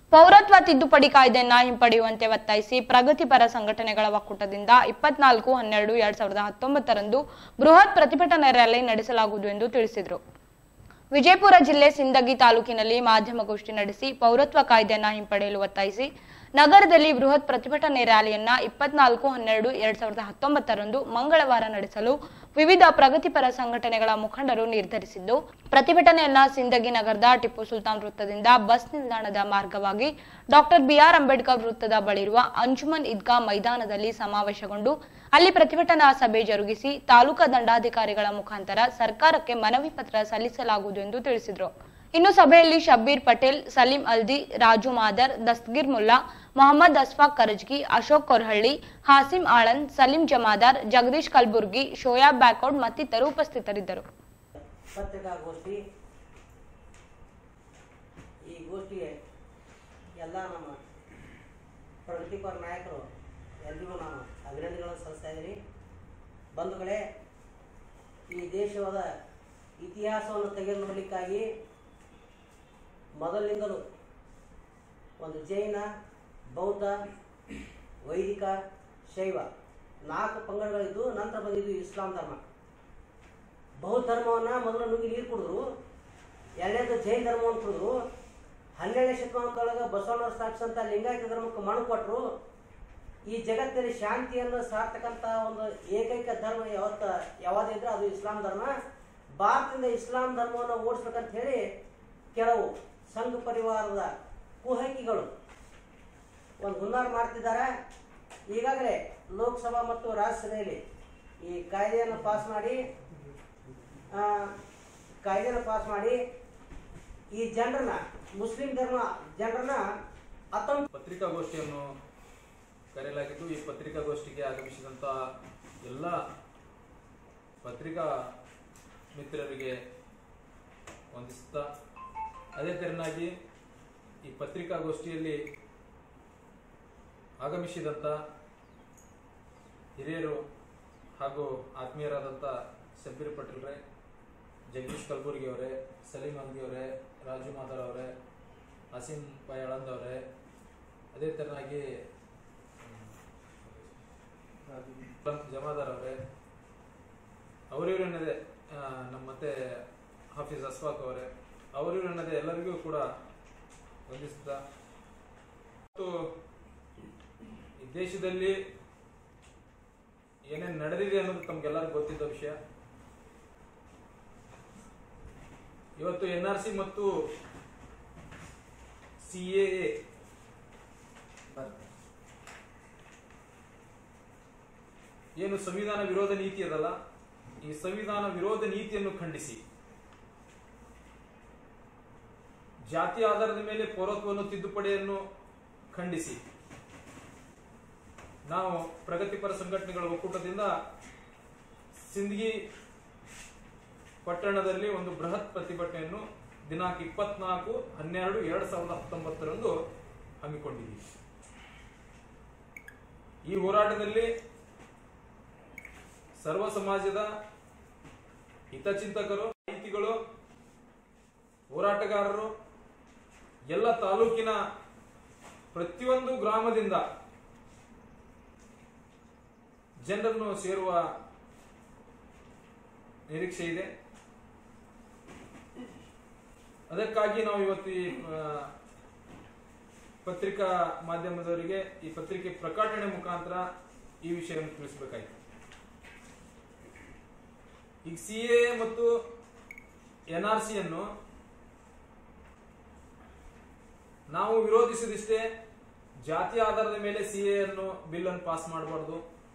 ಪೌರತ್ವ ತಿದ್ದುಪಡಿ ಕಾಯ್ದೆಯನ್ನ ಹಿಂಪಡೆಯುವಂತೆ ಒತ್ತಾಯಿಸಿ ಪ್ರಗತಿಪರ ಸಂಘಟನೆಗಳ ಒಕ್ಕೂಟದಿಂದ ಇಪ್ಪತ್ನಾಲ್ಕು ಹನ್ನೆರಡು ಎರಡ್ ಸಾವಿರದ ಹತ್ತೊಂಬತ್ತರಂದು ಬೃಹತ್ ಪ್ರತಿಭಟನಾ ರ್ಯಾಲಿ ನಡೆಸಲಾಗುವುದು ಎಂದು ತಿಳಿಸಿದರು ವಿಜಯಪುರ ಜಿಲ್ಲೆ ಸಿಂದಗಿ ತಾಲೂಕಿನಲ್ಲಿ ಮಾಧ್ಯಮಗೋಷ್ಠಿ ನಡೆಸಿ ಪೌರತ್ವ ಕಾಯ್ದೆಯನ್ನ ಹಿಂಪಡೆಯಲು ಒತ್ತಾಯಿಸಿ ನಗರದಲ್ಲಿ ಬೃಹತ್ ಪ್ರತಿಭಟನೆ ರ್ಯಾಲಿಯನ್ನ ಇಪ್ಪತ್ನಾಲ್ಕು ಹನ್ನೆರಡು ಎರಡ್ ಸಾವಿರದ ಹತ್ತೊಂಬತ್ತರಂದು ಮಂಗಳವಾರ ನಡೆಸಲು ವಿವಿಧ ಪ್ರಗತಿಪರ ಸಂಘಟನೆಗಳ ಮುಖಂಡರು ನಿರ್ಧರಿಸಿದ್ದು ಪ್ರತಿಭಟನೆಯನ್ನ ಸಿಂದಗಿ ನಗರದ ಟಿಪ್ಪು ಸುಲ್ತಾನ್ ವೃತ್ತದಿಂದ ಬಸ್ ನಿಲ್ದಾಣದ ಮಾರ್ಗವಾಗಿ ಡಾಕ್ಟರ್ ಬಿಆರ್ ಅಂಬೇಡ್ಕರ್ ವೃತ್ತದ ಬಳಿರುವ ಅಂಜುಮನ್ ಈದ್ಗಾ ಮೈದಾನದಲ್ಲಿ ಸಮಾವೇಶಗೊಂಡು ಅಲ್ಲಿ ಪ್ರತಿಭಟನಾ ಸಭೆ ಜರುಗಿಸಿ ತಾಲೂಕಾ ದಂಡಾಧಿಕಾರಿಗಳ ಮುಖಾಂತರ ಸರ್ಕಾರಕ್ಕೆ ಮನವಿ ಪತ್ರ ಸಲ್ಲಿಸಲಾಗುವುದು ಎಂದು ತಿಳಿಸಿದರು ಇನ್ನು ಸಭೆಯಲ್ಲಿ ಶಬ್ಬೀರ್ ಪಟೇಲ್ ಸಲೀಂ ಅಲ್ದಿ ರಾಜು ಮಾದರ್ ದಸ್ತಗೀರ್ ಮುಲ್ಲಾ ಮೊಹಮ್ಮದ್ ಅಸ್ಫಾಕ್ ಕರಜ್ಗಿ ಅಶೋಕ್ ಕೊರ್ಹಳ್ಳಿ ಹಾಸಿಂ ಆಳಂದ್ ಸಲೀಂ ಜಮಾದಾರ್ ಜಗದೀಶ್ ಕಲ್ಬುರ್ಗಿ ಶೋಯಾಬ್ ಬ್ಯಾಕೋಡ್ ಮತ್ತಿತರರು ಉಪಸ್ಥಿತರಿದ್ದರು ಪತ್ರಿಕಾಗೋಷ್ಠಿ ಈ ಗೋಷ್ಠಿಗೆ ಎಲ್ಲ ನಮ್ಮ ಪ್ರಗತಿಪರ ನಾಯಕರು ಎಲ್ರಿಗೂ ನಾನು ಅಭಿನಂದನೆಗಳನ್ನು ಸಲ್ಲಿಸ್ತಾ ಇದ್ದೀನಿ ಬಂಧುಗಳೇ ಈ ದೇಶದ ಇತಿಹಾಸವನ್ನು ತೆಗೆದು ನೋಡಲಿಕ್ಕಾಗಿ ಮೊದಲಿನಿಂದಲೂ ಒಂದು ಜೈನ ಬೌದ್ಧ ವೈದಿಕ ಶೈವ ನಾಲ್ಕು ಪಂಗಡಗಳಿದ್ದು ನಂತರ ಬಂದಿದ್ದು ಇಸ್ಲಾಂ ಧರ್ಮ ಬೌದ್ಧ ಧರ್ಮವನ್ನು ಮೊದಲು ನುಗ್ಗಿ ನೀರು ಕುಡಿದ್ರು ಎರಡನೇದು ಜೈನ ಧರ್ಮವನ್ನು ಕುಡಿದ್ರು ಹನ್ನೆರಡನೇ ಶತಮಾನದೊಳಗೆ ಬಸವಣ್ಣವ್ರು ಸ್ಥಾಪಿಸಿದಂಥ ಲಿಂಗಾಯತ ಧರ್ಮಕ್ಕೆ ಮಣ್ಣು ಕೊಟ್ಟರು ಈ ಜಗತ್ತಿನಲ್ಲಿ ಶಾಂತಿಯನ್ನು ಸಾರ್ತಕ್ಕಂಥ ಒಂದು ಏಕೈಕ ಧರ್ಮ ಯಾವತ್ತ ಯಾವುದಿದ್ರೆ ಅದು ಇಸ್ಲಾಂ ಧರ್ಮ ಭಾರತದಿಂದ ಇಸ್ಲಾಂ ಧರ್ಮವನ್ನು ಓಡಿಸ್ಬೇಕಂತ ಹೇಳಿ ಕೆಲವು ಸಂಘ ಪರಿವಾರದ ಕುಹಕಿಗಳು ಒಂದು ಹುನ್ನಾರ ಮಾಡ್ತಿದ್ದಾರೆ ಈಗಾಗಲೇ ಲೋಕಸಭಾ ಮತ್ತು ರಾಜ್ಯಸಭೆಯಲ್ಲಿ ಈ ಕಾಯ್ದೆಯನ್ನು ಪಾಸ್ ಮಾಡಿ ಆ, ಕಾಯ್ದೆನ ಪಾಸ್ ಮಾಡಿ ಈ ಜನರನ್ನ ಮುಸ್ಲಿಂ ಧರ್ಮ ಜನರನ್ನ ಹತ್ತೊಂಬ ಪತ್ರಿಕಾಗೋಷ್ಠಿಯನ್ನು ಕರೆಯಲಾಗಿದ್ದು ಈ ಪತ್ರಿಕಾಗೋಷ್ಠಿಗೆ ಆಗಮಿಸಿದಂಥ ಎಲ್ಲ ಪತ್ರಿಕಾ ಮಿತ್ರರಿಗೆ ವಂದಿಸುತ್ತಾ ಅದೇ ತೆರನಾಗಿ ಈ ಪತ್ರಿಕಾಗೋಷ್ಠಿಯಲ್ಲಿ ಆಗಮಿಸಿದಂಥ ಹಿರಿಯರು ಹಾಗೂ ಆತ್ಮೀಯರಾದಂಥ ಶಬ್ಬೀರ್ ಪಟೇಲ್ರೇ ಜಗದೀಶ್ ಕಲಬುರ್ಗಿ ಅವರೇ ಸಲೀಂ ಅಂಗಿ ಅವರೇ ರಾಜು ಮಾದರ್ ಅವರೇ ಹಸೀಂ ಬಾಯ್ ಆಳಂದ್ ಅವರೇ ಅದೇ ತೆರನಾಗಿ ಜಮಾದಾರ್ ಅವರೇ ಅವರಿವರನ್ನದೇ ನಮ್ಮ ಮತ್ತೆ ಹಾಫೀಸ್ ಅಸ್ಫಾಕ್ ಅವರೇ ಅವರಿವರನ್ನದೇ ಎಲ್ಲರಿಗೂ ಕೂಡ ವಂದಿಸುತ್ತಾ ಮತ್ತು ಈ ದೇಶದಲ್ಲಿ ಏನೇನು ನಡೆದಿದೆ ಅನ್ನೋದು ತಮ್ಗೆಲ್ಲರಿಗೂ ಗೊತ್ತಿದ್ದ ವಿಷಯ ಇವತ್ತು ಎನ್ ಆರ್ ಸಿ ಮತ್ತು ಸಿ ಎ ಏನು ಸಂವಿಧಾನ ವಿರೋಧ ನೀತಿ ಅದಲ್ಲ ಈ ಸಂವಿಧಾನ ವಿರೋಧ ನೀತಿಯನ್ನು ಖಂಡಿಸಿ ಜಾತಿ ಆಧಾರದ ಮೇಲೆ ಪೌರತ್ವವನ್ನು ತಿದ್ದುಪಡಿಯನ್ನು ಖಂಡಿಸಿ ನಾವು ಪ್ರಗತಿಪರ ಸಂಘಟನೆಗಳ ಒಕ್ಕೂಟದಿಂದ ಸಿಂದಗಿ ಪಟ್ಟಣದಲ್ಲಿ ಒಂದು ಬೃಹತ್ ಪ್ರತಿಭಟನೆಯನ್ನು ದಿನಾಂಕ ಇಪ್ಪತ್ನಾಲ್ಕು ಹನ್ನೆರಡು ಎರಡ್ ಸಾವಿರದ ಹತ್ತೊಂಬತ್ತರಂದು ಹಮ್ಮಿಕೊಂಡಿದ್ದೀವಿ ಈ ಹೋರಾಟದಲ್ಲಿ ಸರ್ವ ಸಮಾಜದ ಹಿತಚಿಂತಕರು ಸಾಹಿತಿಗಳು ಹೋರಾಟಗಾರರು ಎಲ್ಲ ತಾಲೂಕಿನ ಪ್ರತಿಯೊಂದು ಗ್ರಾಮದಿಂದ ಜನರನ್ನು ಸೇರುವ ನಿರೀಕ್ಷೆ ಇದೆ ಅದಕ್ಕಾಗಿ ನಾವು ಇವತ್ತು ಈ ಆ, ಪತ್ರಿಕಾ ಮಾಧ್ಯಮದವರಿಗೆ ಈ ಪತ್ರಿಕೆ ಪ್ರಕಟಣೆ ಮುಖಾಂತರ ಈ ವಿಷಯವನ್ನು ತಿಳಿಸಬೇಕಾಯಿತು ಈಗ ಸಿ ಎ ಮತ್ತು ಎನ್ ಆರ್ ಸಿ ಅನ್ನು ನಾವು ವಿರೋಧಿಸಿದಿಷ್ಟೇ ಜಾತಿ ಆಧಾರದ ಮೇಲೆ ಸಿ ಎ ಅನ್ನು ಬಿಲ್ ಅನ್ನು ಪಾಸ್ ಮಾಡಬಾರ್ದು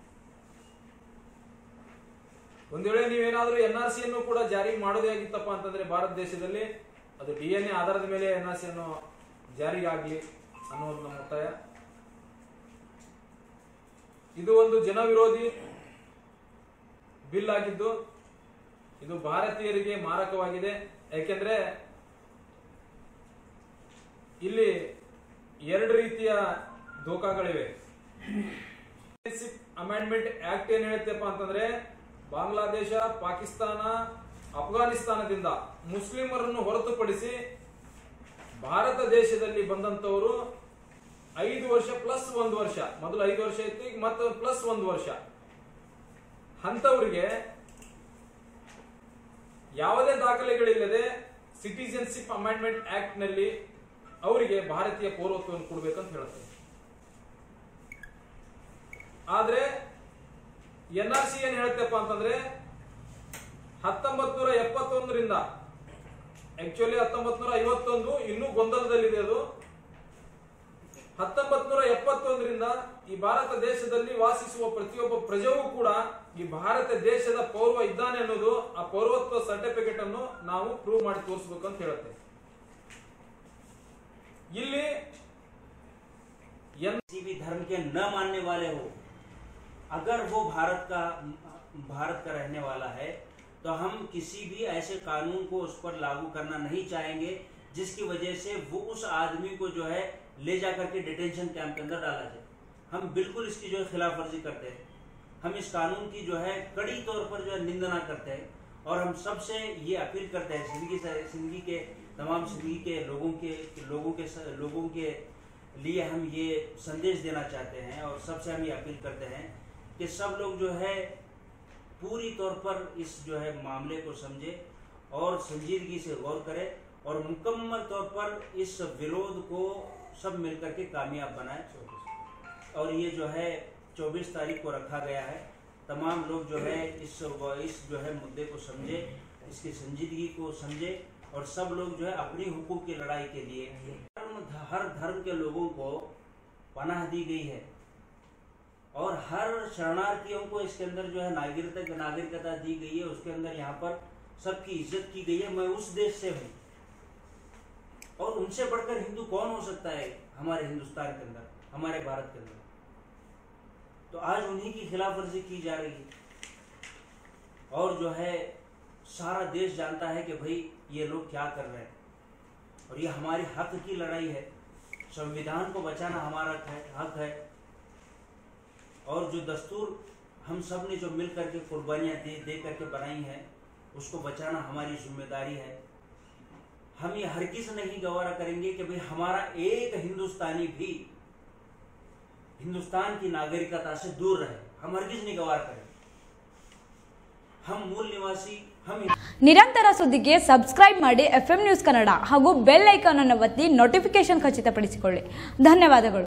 ಒಂದ್ ವೇಳೆ ನೀವೇನಾದ್ರೂ ಎನ್ ಆರ್ ಸಿ ಅನ್ನು ಕೂಡ ಜಾರಿ ಮಾಡೋದೇ ಆಗಿತ್ತಪ್ಪ ಅಂತಂದ್ರೆ ಭಾರತ ದೇಶದಲ್ಲಿ ಅದು ಡಿ ಎನ್ ಎ ಆಧಾರದ ಮೇಲೆ ಎನ್ ಆರ್ ಸಿ ಅನ್ನು ಜಾರಿಗೆ ಆಗ್ಲಿ ಅನ್ನೋದು ನಮ್ಮ ಒತ್ತಾಯ ಇದು ಒಂದು ಜನ ವಿರೋಧಿ ಬಿಲ್ ಆಗಿದ್ದು ಇದು ಭಾರತೀಯರಿಗೆ ಮಾರಕವಾಗಿದೆ ಯಾಕೆಂದ್ರೆ ಇಲ್ಲಿ ಎರಡು ರೀತಿಯ ಧೋಕಾಗಳಿವೆ ಅಮೆಂಡ್ಮೆಂಟ್ ಆಕ್ಟ್ ಏನ್ ಹೇಳುತ್ತಪ್ಪ ಅಂತಂದ್ರೆ ಬಾಂಗ್ಲಾದೇಶ ಪಾಕಿಸ್ತಾನ ಅಫ್ಘಾನಿಸ್ತಾನದಿಂದ ಮುಸ್ಲಿಮರನ್ನು ಹೊರತುಪಡಿಸಿ ಭಾರತ ದೇಶದಲ್ಲಿ ಬಂದಂತವರು ಐದು ವರ್ಷ ಪ್ಲಸ್ ಒಂದು ವರ್ಷ ಮೊದಲು ಐದು ವರ್ಷ ಇತ್ತು ಈಗ ಮತ್ತೆ ಪ್ಲಸ್ ಒಂದು ವರ್ಷ ಅಂತವರಿಗೆ ಯಾವುದೇ ದಾಖಲೆಗಳಿಲ್ಲದೆ ಸಿಟಿಜನ್ಶಿಪ್ ಅಮೆಂಡ್ಮೆಂಟ್ ಆಕ್ಟ್ ನಲ್ಲಿ ಅವರಿಗೆ ಭಾರತೀಯ ಪೌರತ್ವವನ್ನು ಕೊಡಬೇಕಂತ ಹೇಳುತ್ತೆ ಆದ್ರೆ ಎನ್ ಆರ್ ಸಿ ಏನ್ ಹೇಳುತ್ತಪ್ಪ ಅಂತಂದ್ರೆ ಹತ್ತೊಂಬತ್ ನೂರ ಎಪ್ಪತ್ತೊಂದರಿಂದ ಆಕ್ಚುಲಿ ಹತ್ತೊಂಬತ್ ನೂರ ಐವತ್ತೊಂದು ಇನ್ನೂ ಗೊಂದಲದಲ್ಲಿದೆ ಅದು ಹತ್ತೊಂಬತ್ ನೂರ ಎಪ್ಪತ್ತೊಂದರಿಂದ ಈ ಭಾರತ ದೇಶದಲ್ಲಿ ವಾಸಿಸುವ ಪ್ರತಿಯೊಬ್ಬ ಪ್ರಜೆಯೂ ಕೂಡ ಈ ಭಾರತ ದೇಶದ ಪೌರ್ವ ಇದ್ದಾನೆ ಅನ್ನೋದು ಆ ಪೌರತ್ವ ಸರ್ಟಿಫಿಕೇಟ್ ಅನ್ನು ನಾವು ಪ್ರೂವ್ ಮಾಡಿ ತೋರಿಸ್ಬೇಕು ಅಂತ ಹೇಳುತ್ತೆ ಇಲ್ಲಿ ಎನ್ किसी भी धर्म के न मानने वाले हो अगर वो भारत का भारत का रहने वाला है तो हम किसी भी ऐसे कानून को उस पर लागू करना नहीं चाहेंगे जिसकी वजह से वो उस आदमी को जो है ले जाकर के डिटेंशन कैंप के अंदर डाला जाए हम बिल्कुल इसकी जो है खिलाफ वर्जी करते हैं हम इस कानून की जो है कड़ी तौर पर जो है निंदना करते हैं और हम सबसे ये अपील करते हैं सिंदगी से सिंदगी के तमाम सिंदगी के लोगों के लोगों के लोगों के लिए हम ये संदेश देना चाहते हैं और सबसे हम ये अपील करते हैं कि सब लोग जो है पूरी तौर पर इस जो है मामले को समझे और संजीदगी से गौर करें और मुकम्मल तौर पर इस विरोध को सब मिलकर के कामयाब बनाए और ये जो है 24 तारीख को रखा गया है तमाम लोग जो है इस इस जो है मुद्दे को समझे इसकी संजीदगी को समझे और सब लोग जो है अपनी हुकूक की लड़ाई के लिए धर्म हर धर्म के लोगों को पनाह दी गई है और हर शरणार्थियों को इसके अंदर जो है नागरिकता नागरिकता दी गई है उसके अंदर यहाँ पर सबकी इज्जत की गई है मैं उस देश से हूँ और उनसे बढ़कर हिंदू कौन हो सकता है हमारे हिंदुस्तान के अंदर हमारे भारत के अंदर तो आज उन्हीं की खिलाफ वर्जी की जा रही है और जो है सारा देश जानता है कि भाई ये लोग क्या कर रहे हैं और ये हमारे हक की लड़ाई है संविधान को बचाना हमारा हक है हक है और जो दस्तूर हम सब ने जो मिल करके कुर्बानियां दे दे करके बनाई हैं उसको बचाना हमारी जिम्मेदारी है हम ये हरगिज नहीं गवारा करेंगे कि भाई हमारा एक हिंदुस्तानी भी हिंदुस्तान की नागरिकता से दूर रहे हम हरगिज नहीं गवारा करेंगे हम मूल निवासी हम ನಿರಂತರ ಸುದ್ದಿಗೆ ಸಬ್ಸ್ಕ್ರೈಬ್ ಮಾಡಿ ಎಫ್ ನ್ಯೂಸ್ ಕನ್ನಡ ಹಾಗೂ ಬೆಲ್ ಐಕಾನ್ ಅನ್ನು ಒತ್ತಿ ನೋಟಿಫಿಕೇಶನ್ ಖಚಿತಪಡಿಸಿಕೊಳ್ಳಿ ಧನ್ಯವಾದಗಳು